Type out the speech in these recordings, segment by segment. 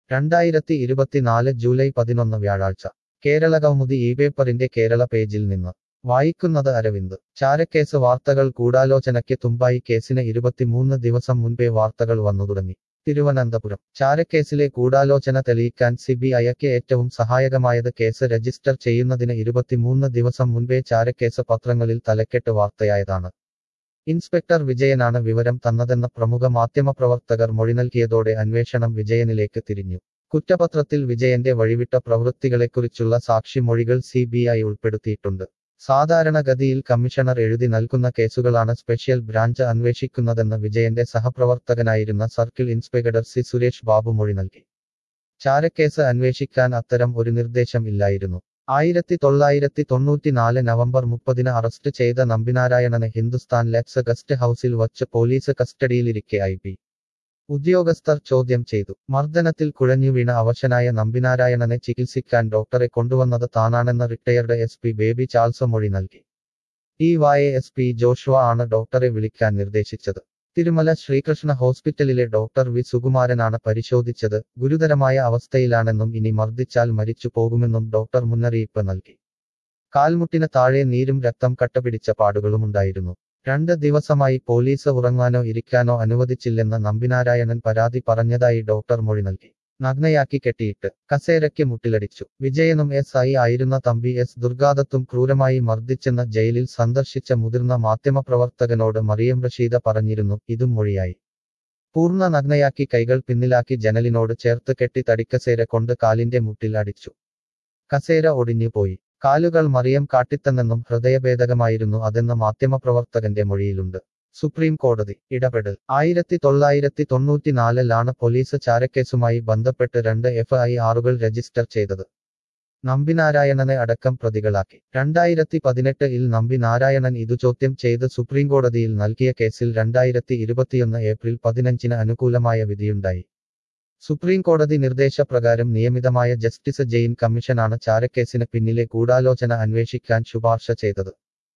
രണ്ടായിരത്തി ഇരുപത്തിനാല് ജൂലൈ പതിനൊന്ന് വ്യാഴാഴ്ച കേരള കൗമുദി ഈ പേപ്പറിന്റെ കേരള പേജിൽ നിന്ന് വായിക്കുന്നത് അരവിന്ദ് ചാരക്കേസ് വാർത്തകൾ ഗൂഢാലോചനയ്ക്ക് തുമ്പായി കേസിന് ഇരുപത്തിമൂന്ന് ദിവസം മുൻപേ വാർത്തകൾ വന്നു തുടങ്ങി തിരുവനന്തപുരം ചാരക്കേസിലെ ഗൂഢാലോചന തെളിയിക്കാൻ സിബിഐക്ക് ഏറ്റവും സഹായകമായത് കേസ് രജിസ്റ്റർ ചെയ്യുന്നതിന് ഇരുപത്തിമൂന്ന് ദിവസം മുൻപേ ചാരക്കേസ് പത്രങ്ങളിൽ തലക്കെട്ട് വാർത്തയായതാണ് ഇൻസ്പെക്ടർ വിജയനാണ് വിവരം തന്നതെന്ന പ്രമുഖ മാധ്യമപ്രവർത്തകർ മൊഴി നൽകിയതോടെ അന്വേഷണം വിജയനിലേക്ക് തിരിഞ്ഞു കുറ്റപത്രത്തിൽ വിജയന്റെ വഴിവിട്ട പ്രവൃത്തികളെക്കുറിച്ചുള്ള സാക്ഷിമൊഴികൾ സി ബി ഐ ഉൾപ്പെടുത്തിയിട്ടുണ്ട് സാധാരണഗതിയിൽ കമ്മീഷണർ എഴുതി നൽകുന്ന കേസുകളാണ് സ്പെഷ്യൽ ബ്രാഞ്ച് അന്വേഷിക്കുന്നതെന്ന് വിജയന്റെ സഹപ്രവർത്തകനായിരുന്ന circle inspector C Suresh Babu മൊഴി നൽകി ചാരക്കേസ് അന്വേഷിക്കാൻ അത്തരം ഒരു നിർദ്ദേശം ഇല്ലായിരുന്നു ആയിരത്തി തൊള്ളായിരത്തി തൊണ്ണൂറ്റിനാല് നവംബർ മുപ്പതിന് അറസ്റ്റ് ചെയ്ത നമ്പിനാരായണനെ ഹിന്ദുസ്ഥാൻ ലെക്സ് ഗസ്റ്റ് ഹൌസിൽ വച്ച് പോലീസ് കസ്റ്റഡിയിലിരിക്കെ ഐ പി ഉദ്യോഗസ്ഥർ ചോദ്യം ചെയ്തു മർദ്ദനത്തിൽ കുഴഞ്ഞു വീണ അവശനായ നമ്പിനാരായണനെ ചികിത്സിക്കാൻ ഡോക്ടറെ കൊണ്ടുവന്നത് താനാണെന്ന് retired S P Baby Charles മൊഴി നൽകി ടി വായ എസ് പി ജോഷുവ ആണ് ഡോക്ടറെ വിളിക്കാൻ നിർദ്ദേശിച്ചത് തിരുമല ശ്രീകൃഷ്ണ ഹോസ്പിറ്റലിലെ ഡോക്ടർ വി സുകുമാരനാണ് പരിശോധിച്ചത് ഗുരുതരമായ അവസ്ഥയിലാണെന്നും ഇനി മർദ്ദിച്ചാൽ മരിച്ചു പോകുമെന്നും ഡോക്ടർ മുന്നറിയിപ്പ് നൽകി കാൽമുട്ടിന് താഴെ നീരും രക്തം കട്ടപിടിച്ച പാടുകളുമുണ്ടായിരുന്നു രണ്ട് ദിവസമായി പോലീസ് ഉറങ്ങാനോ ഇരിക്കാനോ അനുവദിച്ചില്ലെന്ന് നമ്പിനാരായണൻ പരാതി പറഞ്ഞതായി ഡോക്ടർ മൊഴി നൽകി നഗ്നയാക്കി കെട്ടിയിട്ട് കസേരയ്ക്ക് മുട്ടിലടിച്ചു വിജയനും എസ് ഐ ആയിരുന്ന തമ്പി എസ് ദുർഗാദത്തും ക്രൂരമായി മർദ്ദിച്ചെന്ന് ജയിലിൽ സന്ദർശിച്ച മുതിർന്ന മാധ്യമപ്രവർത്തകനോട് മറിയം റഷീദ പറഞ്ഞിരുന്നു ഇതും മൊഴിയായി പൂർണ്ണ നഗ്നയാക്കി കൈകൾ പിന്നിലാക്കി ജനലിനോട് ചേർത്ത് കെട്ടി തടിക്കസേര കൊണ്ട് കാലിന്റെ മുട്ടിൽ അടിച്ചു കസേര ഒടിഞ്ഞുപോയി കാലുകൾ മറിയം കാട്ടിത്തന്നെന്നും ഹൃദയഭേദകമായിരുന്നു അതെന്ന് മാധ്യമപ്രവർത്തകന്റെ മൊഴിയിലുണ്ട് സുപ്രീം കോടതി ഇടപെടൽ ആയിരത്തി തൊള്ളായിരത്തി തൊണ്ണൂറ്റിനാലിലാണ് പോലീസ് ചാരക്കേസുമായി ബന്ധപ്പെട്ട് രണ്ട് എഫ് ഐ ആറുകൾ രജിസ്റ്റർ ചെയ്തത് നമ്പിനാരായണനെ അടക്കം പ്രതികളാക്കി രണ്ടായിരത്തി പതിനെട്ട് ഇൽ നമ്പിനാരായണൻ ഇതു ചോദ്യം ചെയ്ത് സുപ്രീംകോടതിയിൽ നൽകിയ കേസിൽ രണ്ടായിരത്തി ഇരുപത്തിയൊന്ന് ഏപ്രിൽ പതിനഞ്ചിന് അനുകൂലമായ വിധിയുണ്ടായി സുപ്രീം കോടതി നിർദ്ദേശപ്രകാരം നിയമിതമായ ജസ്റ്റിസ് ജെയിൻ കമ്മീഷനാണ് ചാരക്കേസിന് പിന്നിലെ ഗൂഢാലോചന അന്വേഷിക്കാൻ ശുപാർശ ചെയ്തത്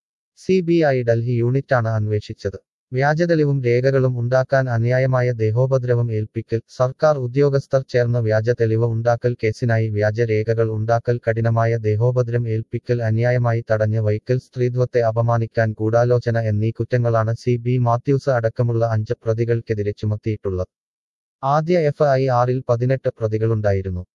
സി ബി ഐ ഡൽഹി യൂണിറ്റാണ് അന്വേഷിച്ചത് വ്യാജതെളിവും രേഖകളും ഉണ്ടാക്കാൻ അന്യായമായ ദേഹോപദ്രവം ഏൽപ്പിക്കൽ സർക്കാർ ഉദ്യോഗസ്ഥർ ചേർന്ന് വ്യാജ തെളിവ് ഉണ്ടാക്കൽ കേസിനായി വ്യാജരേഖകൾ ഉണ്ടാക്കൽ കഠിനമായ ദേഹോപദ്രം ഏൽപ്പിക്കൽ അന്യായമായി തടഞ്ഞ് വൈക്കൽ സ്ത്രീത്വത്തെ അപമാനിക്കാൻ ഗൂഢാലോചന എന്നീ കുറ്റങ്ങളാണ് സി ബി മാത്യൂസ് അടക്കമുള്ള അഞ്ച് പ്രതികൾക്കെതിരെ ചുമത്തിയിട്ടുള്ളത് ആദ്യ എഫ് ഐ ആറിൽ പതിനെട്ട് പ്രതികളുണ്ടായിരുന്നു